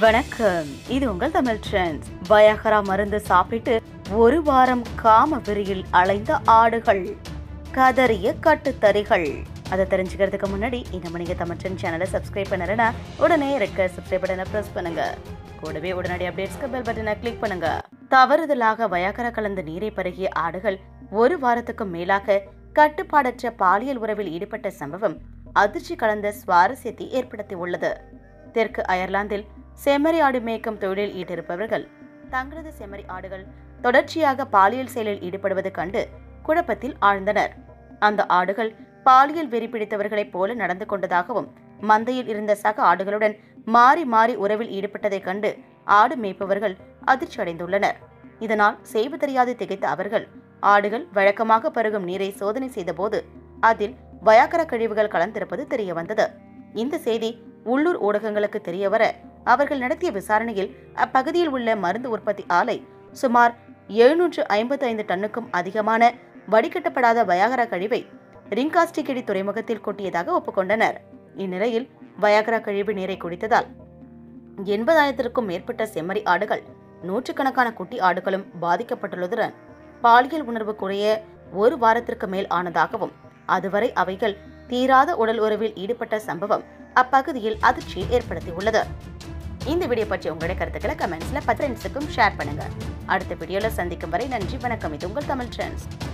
வணக்கம் இது உங்கள் தமிழ் ட்ரெண்ட்ஸ் வயகரா மருந்து சாப்பிட்டு ஒரு வாரம் காம வெறியில் அலைந்த ஆடுகள் கதறிய கட்டுத்தறிகள் அதை தெரிஞ்சுக்கிறதுக்கு முன்னாடி இந்த நீங்க தமிழ் ட்ரெண்ட் சேனலை சப்ஸ்கிரைப் பண்ணலனா உடனே இருக்க சப்ஸ்கிரைப் பட்டனை பிரஸ் பண்ணுங்க கூடவே உடனடி அப்டேட்ஸ்க்கு பெல் பட்டனை கிளிக் பண்ணுங்க தவறுதலாக வயகரா கலந்த நீரை பருகிய ஆடுகள் ஒரு வாரத்துக்கும் மேலாக கட்டுப்பாடற்ற பாலியல் உறவில் ஈடுபட்ட சம்பவம் அதிர்ச்சி கலந்த சுவாரஸ்யத்தை ஏற்படுத்தியுள்ளது தெற்கு அயர்லாந்தில் செம்மறி ஆடு மேய்க்கும் தொழிலில் ஈடுபவர்கள் தங்களது செம்மறி ஆடுகள் தொடர்ச்சியாக பாலியல் செயலில் ஈடுபடுவது கண்டு குழப்பத்தில் ஆழ்ந்தனர் அந்த ஆடுகள் பாலியல் வெறி பிடித்தவர்களைப் போல நடந்து கொண்டதாகவும் மந்தையில் இருந்த சக ஆடுகளுடன் மாறி மாறி உறவில் ஈடுபட்டதைக் கண்டு ஆடு மேய்ப்பவர்கள் அதிர்ச்சி அடைந்துள்ளனர் இதனால் செய்வு தெரியாது திகைத்த அவர்கள் ஆடுகள் வழக்கமாக பருகும் நீரை சோதனை செய்தபோது அதில் வயாக்கர கழிவுகள் கலந்திருப்பது தெரிய வந்தது இந்த செய்தி உள்ளூர் ஊடகங்களுக்கு தெரியவர அவர்கள் நடத்திய விசாரணையில் அப்பகுதியில் உள்ள மருந்து உற்பத்தி ஆலை சுமார் எழுநூற்று ஐம்பத்தி ஐந்து டன்னுக்கும் அதிகமான வடிகட்டப்படாத வயாகரா கழிவை ரிங்காஸ்டிகிடி துறைமுகத்தில் கொட்டியதாக ஒப்புக்கொண்டனர் இந்நிலையில் வயாகரா கழிவு நீரை குடித்ததால் எண்பதாயிரத்திற்கும் மேற்பட்ட செம்மறி ஆடுகள் நூற்றுக்கணக்கான குட்டி ஆடுகளும் பாதிக்கப்பட்டுள்ளதுடன் பாலியல் உணர்வு குறைய ஒரு வாரத்திற்கு மேல் ஆனதாகவும் அதுவரை அவைகள் தீராத உடல் உறவில் ஈடுபட்ட சம்பவம் அப்பகுதியில் அதிர்ச்சியை ஏற்படுத்தியுள்ளது இந்த வீடியோ பற்றி உங்களுடைய கருத்துக்களை கமெண்ட்ஸ்ல பத்து நிமிஷத்துக்கும் ஷேர் பண்ணுங்க அடுத்த வீடியோல சந்திக்கும் வரை நன்றி வணக்கம் இது உங்கள் தமிழ் ட்ரெண்ட்ஸ்